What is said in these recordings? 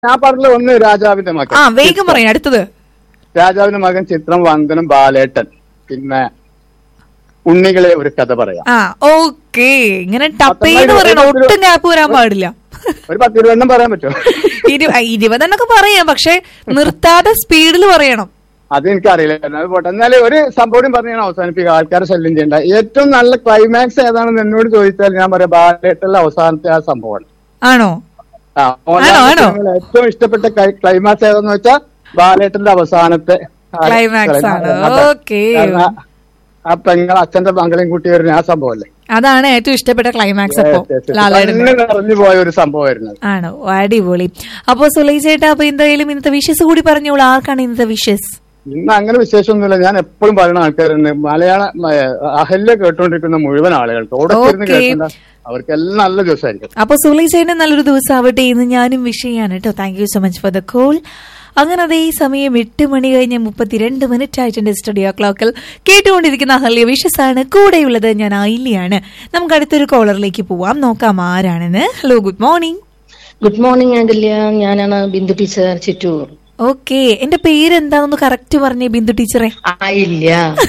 ഞാൻ പറഞ്ഞ ഒന്ന് രാജാവിന്റെ മകൻ ആ വേഗം പറയാം അടുത്തത് രാജാവിന്റെ മകൻ ചിത്രം വന്ദനം ബാലേട്ടൻ പിന്നെ ഉണ്ണികളെ ഒരു കഥ പറയാം ആ ഓക്കേ ഇങ്ങനെ ടപ്പേന്ന് പറയണം ഒട്ടും ഗ്യാപ്പ് വരാൻ പാടില്ല ഒരു പത്ത് ഇരുപതെണ്ണം പറയാൻ പറ്റുമോ ഇരു- ആ, ഇരുപതെണ്ണൊക്കെ പറയാം പക്ഷെ നിർത്താതെ സ്പീഡിൽ പറയണം അത് എനിക്കറിയില്ല അത് പോട്ടെ എന്നാലും ഒരു സംഭവം പറഞ്ഞ് ഞാൻ അവസാനിപ്പിക്കുക ആൾക്കാരെ ശല്യം ചെയ്യണ്ട ഏറ്റവും നല്ല ക്ലൈമാക്സ് ഏതാണെന്ന് എന്നോട് ചോദിച്ചാൽ ഞാൻ പറയാം ബാലേട്ടനിലെ അവസാനത്തെ ആ സംഭവമാണ് ആണോ ആ, മോഹൻലാലിന്റെ ആണോ? സിനിമയിൽ ഏറ്റവും ഇഷ്ടപ്പെട്ട ക്ലൈമാക്സ് ഏതാന്ന് വെച്ചാൽ ബാലേട്ടന്റെ അവസാനത്തെ ആ ക്ലൈമാക്സ് ആണ് അതെ. ഓക്കേ കാരണം ആ- ആ പെങ്ങൾ അച്ഛന്റെ മകളെയും കൂട്ടി വരുന്ന ആ സംഭവമല്ലേ അതാണ് ഏറ്റവും ഇഷ്ടപ്പെട്ട ക്ലൈമാക്സ് അപ്പോ Yes, yes, yes. ലാലേട്ടൻ കണ്ണ് നിറഞ്ഞു പോയ ഒരു സംഭവമായിരുന്നു അത്. ആണോ അടിപൊളി അപ്പൊ സുലൈ ചേട്ടാ അപ്പൊ എന്തായാലും ഇന്നത്തെ വിഷസ് കൂടി പറഞ്ഞോളൂ ആർക്കാണ് ഇന്നത്തെ വിഷസ് ഇന്ന് അങ്ങനെ വിശേഷമൊന്നുമില്ല ഞാൻ എപ്പോഴും പറയുന്ന ആൾക്കാരുണ്ട് മലയാള മ- അഹല്യ കേട്ടുകൊണ്ടിരിക്കുന്ന മുഴുവൻ ആളുകൾക്ക് ഓടത്തിരുന്ന് Okay. കേൾക്കുന്ന അവർക്കെല്ലാം നല്ല ദിവസമായിരിക്കും അപ്പൊ സുലൈ ചേട്ടൻ നല്ലൊരു ദിവസം ആവട്ടെ എന്ന് ഞാനും വിഷ് ചെയ്യാണ് കേട്ടോ thank you so much for the call അങ്ങനെ അതേ സമയം എട്ട് മണി കഴിഞ്ഞ് മുപ്പത്തിരണ്ട് മിനിറ്റ് ആയിട്ടുണ്ട് സ്റ്റുഡിയോ ക്ലോക്കിൽ കേട്ടുകൊണ്ടിരിക്കുന്ന അഹല്യ വിഷസ് ആണ് കൂടെയുള്ളത് ഞാൻ ആയില്യാണ് നമുക്ക് അടുത്തൊരു കോളറിലേക്ക് പോവാം നോക്കാം ആരാണെന്ന് hello good morning good morning ആകല്യ ഞാനാണ് ബിന്ദു ടീച്ചർ ചിറ്റൂർ ഓക്കെ എന്റെ പേര് എന്താണെന്ന് കറക്റ്റ് പറഞ്ഞേ ബിന്ദു ടീച്ചറെ ആയില്ല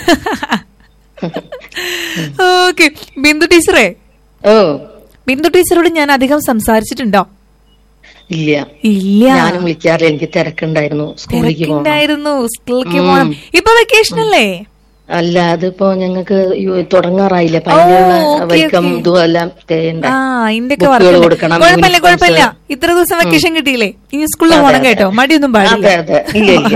ഓക്കെ ബിന്ദു ടീച്ചറെ ഓ ബിന്ദു ടീച്ചറോട് ഞാൻ അധികം സംസാരിച്ചിട്ടുണ്ടോ ഇല്ല ഇല്ല ഞാനും വിളിക്കാറില്ല എനിക്ക് തിരക്കുണ്ടായിരുന്നു സ്കൂളിലേക്ക് പോകണം തിരക്കുണ്ടായിരുന്നു സ്കൂളിലേക്ക് പോകണം ഇപ്പൊ വെക്കേഷൻ അല്ലേ അല്ല അതിപ്പോ ഞങ്ങൾക്ക് തുടങ്ങാറായില്ല പതിനുള്ള okay, വെൽക്കം okay. ഇതും എല്ലാം ചെയ്യണ്ടേ. ആ ഇന്റെയൊക്കെ ബുക്കുകൾ വർക്കുണ്ട്. കൊടുക്കണം, കുഴപ്പമില്ല uniforms. കുഴപ്പമില്ല ഇത്ര ദിവസം വെക്കേഷൻ കിട്ടിയില്ലേ ഇനി സ്കൂളിൽ അതെ, പോകണം അതെ. കേട്ടോ മടിയൊന്നും പാടില്ല അതെ അതെ ഇല്ല ഇല്ല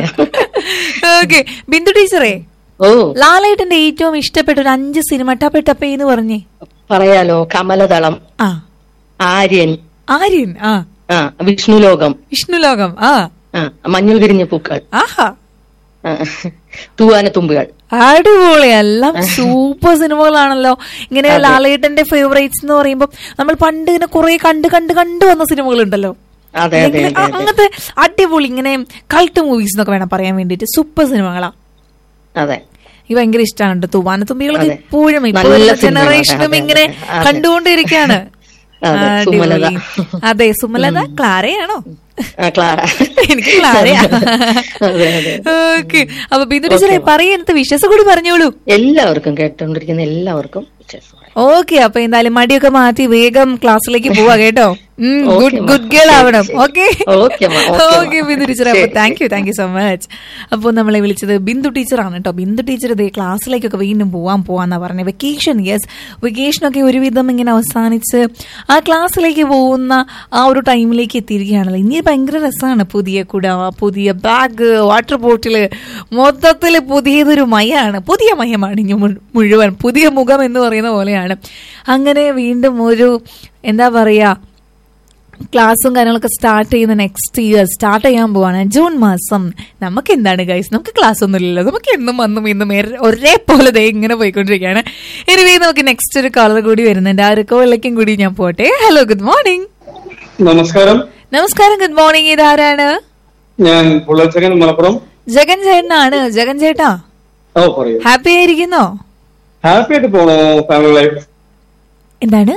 ഓക്കെ ബിന്ദു ടീച്ചറെ ഓ ലാലേട്ടന്റെ ഏറ്റവും ഇഷ്ടപ്പെട്ട ഒരു അഞ്ച് സിനിമ ടപ്പേ ടപ്പേ എന്ന് പറഞ്ഞേ പറയാലോ കമലദളം ആ ആര്യൻ ആര്യൻ ആ ആ വിഷ്ണുലോകം വിഷ്ണുലോകം ആ ആ മഞ്ഞൾ വിരിഞ്ഞ പൂക്കൾ ആഹാ ആ, തൂവാനത്തുമ്പുകൾ അടിപൊളി എല്ലാം സൂപ്പർ സിനിമകളാണല്ലോ ഇങ്ങനെ ലാലേട്ടന്റെ ഫേവറേറ്റ്സ് എന്ന് പറയുമ്പോൾ നമ്മൾ പണ്ട് ഇങ്ങനെ കുറെ കണ്ട് കണ്ട് കണ്ട് വന്ന സിനിമകളുണ്ടല്ലോ അതെ അതെ ഇങ്ങനെ അതെ അ- അങ്ങനത്തെ അടിപൊളി ഇങ്ങനെ കൾട്ട് മൂവീസ് എന്നൊക്കെ വേണം പറയാൻ വേണ്ടിട്ട് സൂപ്പർ സിനിമകളാ അതെ ഈ ഭയങ്കര ഇഷ്ടമാണ് തൂവാനത്തുമ്പികളൊക്കെ അതെ. ഇപ്പോഴും നല്ല ഇപ്പോഴുള്ള സിനിമകളാണ്. ജനറേഷനും അതെ, ഇങ്ങനെ അതെ, അതെ. കണ്ടുകൊണ്ടിരിക്കുകയാണ് അതെ, അടിപൊളി. സുമലത. അതെ സുമലത ക്ലാരയാണോ ആ, ക്ലാര എനിക്ക് ക്ലാരയാ അതെ അതെ ഓക്കെ അപ്പൊ ബിന്ദു ടീച്ചറെ പറയണത് വിശ്വസം കൂടി പറഞ്ഞോളൂ എല്ലാവർക്കും കേട്ടോണ്ടിരിക്കുന്ന എല്ലാവർക്കും വിശേഷം ഓക്കെ അപ്പൊ എന്തായാലും മടിയൊക്കെ മാറ്റി വേഗം ക്ലാസ്സിലേക്ക് പോവാ കേട്ടോ good Okay, ma. Good girl ശരി, ആവണം ശരി. Okay Okay, ma. Okay, ma. Okay Bindu teacher അപ്പൊ ശരി, thank you thank you so much അപ്പോൾ നമ്മളെ വിളിച്ചത് ബിന്ദു ടീച്ചറാണ് കേട്ടോ ബിന്ദു ടീച്ചർ ഇതേ ക്ലാസ്സിലേക്കൊക്കെ വീണ്ടും പോവാൻ പോവാന്നാ പറഞ്ഞത് വെക്കേഷൻ യെസ് വെക്കേഷനൊക്കെ ഒരുവിധം ഇങ്ങനെ അവസാനിച്ച് ആ ക്ലാസ്സിലേക്ക് പോകുന്ന ആ ഒരു ടൈമിലേക്ക് എത്തിയിരിക്കുകയാണല്ലോ ഇനി ഭയങ്കര രസമാണ് പുതിയ കുട പുതിയ ബാഗ് വാട്ടർ ബോട്ടില് മൊത്തത്തിൽ പുതിയതൊരു മയമാണ് പുതിയ മയമാണ് ഇനി മു- മുഴുവൻ പുതിയ മുഖം എന്ന് പറയുന്ന പോലെയാണ് അങ്ങനെ വീണ്ടും ഒരു എന്താ പറയാ ക്ലാസ്സും കാര്യങ്ങളൊക്കെ സ്റ്റാർട്ട് ചെയ്യുന്ന നെക്സ്റ്റ് ഇയർ സ്റ്റാർട്ട് ചെയ്യാൻ പോവാണ് ജൂൺ മാസം നമുക്ക് എന്താണ് ഗൈസ് നമുക്ക് ക്ലാസ് ഒന്നും ഇല്ലല്ലോ നമുക്ക് എന്നും വന്നും ഇന്നും ഏറെ- ഒരേപോലെ ദേ ഇങ്ങനെ പോയിക്കൊണ്ടിരിക്കുകയാണ് എനിവേ നമുക്ക് നെക്സ്റ്റ് ഒരു കളർ കൂടി വരുന്നുണ്ട് ആ ഒരു കോളിലേക്കും കൂടി ഞാൻ പോട്ടെ ഹലോ ഗുഡ് മോർണിംഗ് നമസ്കാരം നമസ്കാരം ഗുഡ് മോർണിംഗ് ഇതാരാണ് ഞാൻ പുള്ളച്ചകൻ മലപ്പുറം ജഗൻ ചേട്ടനാണ് ജഗൻ ചേട്ടാ ഓ പറയൂ ഹാപ്പി ആയിരിക്കുന്നോ ഹാപ്പി ആയിട്ട് പോണോ ഫാമിലി ലൈഫ് എന്താണ്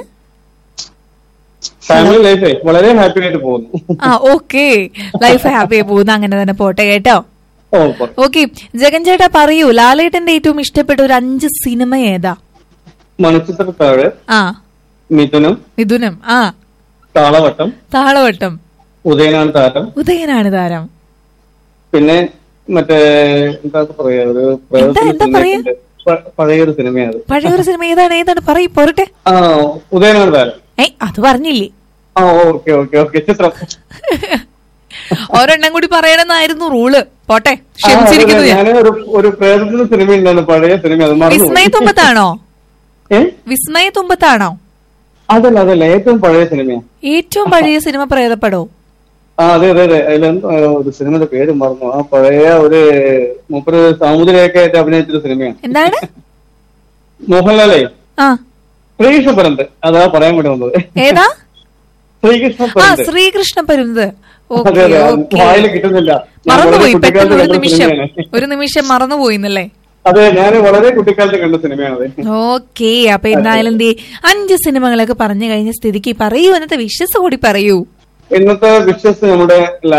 ഫാമിലി ലൈഫേ വളരെ ഹാപ്പി ആയിട്ട് പോകുന്നു ആ ഓക്കെ ലൈഫ് ഹാപ്പി ആയി പോകുന്നു അങ്ങനെ തന്നെ പോട്ടെ കേട്ടോ ഓ പറ- ഓക്കെ ജഗൻ ചേട്ടാ പറയൂ ലാലേട്ടന്റെ ഏറ്റവും ഇഷ്ടപ്പെട്ട ഒരു അഞ്ച് സിനിമ ഏതാ മണിച്ചിത്രത്താഴ് ആ മിഥുനം മിഥുനം ആ താളവട്ടം താളവട്ടം ഉദയനാണ് താരം ഉദയനാണ് താരം പിന്നെ മറ്റേ എന്താ പറയാ ഒരു പ്രേതത്തിന്റെ എന്താ പറയാ? സിനിമയുണ്ട്. പ- പഴയൊരു സിനിമയാണ് അത്. പഴയൊരു സിനിമ ഏതാണ് ഏതാണ് പറയ് പോരട്ടെ ആ ഉദയനാണ് താരം ഏയ് അത് പറഞ്ഞില്ലേ ആ ഓക്കെ ഓക്കെ ഓക്കെ ചിത്രം ഒരെണ്ണം കൂടി പറയണമെന്നായിരുന്നു റൂള് പോട്ടെ ആ, ക്ഷമിച്ചിരിക്കുന്നു അതെ, ഞാൻ ഞാന് ഒരു ഒരു പ്രേതത്തിന്റെ സിനിമ ഉണ്ടായിരുന്നു പഴയ സിനിമ അത് മറന്നു വിസ്മയ തുമ്പത്താണോ ഏ വിസ്മയ തുമ്പത്താണോ അതല്ല അതല്ല ഏറ്റവും പഴയ സിനിമയാണ് ഏറ്റവും പഴയ സിനിമ പ്രേതപ്പെടോ ആ അതെ അതെ അതെ അതിലെന്തോ ഒരു സിനിമയുടെ പേര് മറന്നു ആ പഴയ ഒരു മൂപ്പര് സാമുദ്രയൊക്കെ ആയിട്ട് അഭിനയിച്ചൊരു സിനിമയാണ് എന്താണ് മോഹൻലാലേ ആ ശ്രീകൃഷ്ണ പരന്ത് അതാ പറയാൻ വേണ്ടി വന്നത് ഏതാ ശ്രീകൃഷ്ണ ആ പരന്ത് ശ്രീകൃഷ്ണ പരുന്ത് അതെ ഓക്കെ അതെ ഓക്കെ വായിൽ കിട്ടുന്നില്ല ഞാൻ മറന്നുപോയി വളരെ പെട്ടെന്ന് ഒരു കുട്ടിക്കാലത്ത് കണ്ട നിമിഷം സിനിമയാണ്. ഒരു നിമിഷം മറന്നുപോയിന്നല്ലേ അതെ ഞാൻ വളരെ കുട്ടിക്കാലത്ത് കണ്ട സിനിമയാണത് ഓക്കെ അപ്പൊ എന്തായാലും ദേ അഞ്ച് സിനിമകളൊക്കെ പറഞ്ഞു കഴിഞ്ഞ സ്ഥിതിക്ക് പറയൂ എന്നത്തെ വിശ്വസ് കൂടി പറയൂ ഇന്നത്തെ വിഷസ് നമ്മുടെ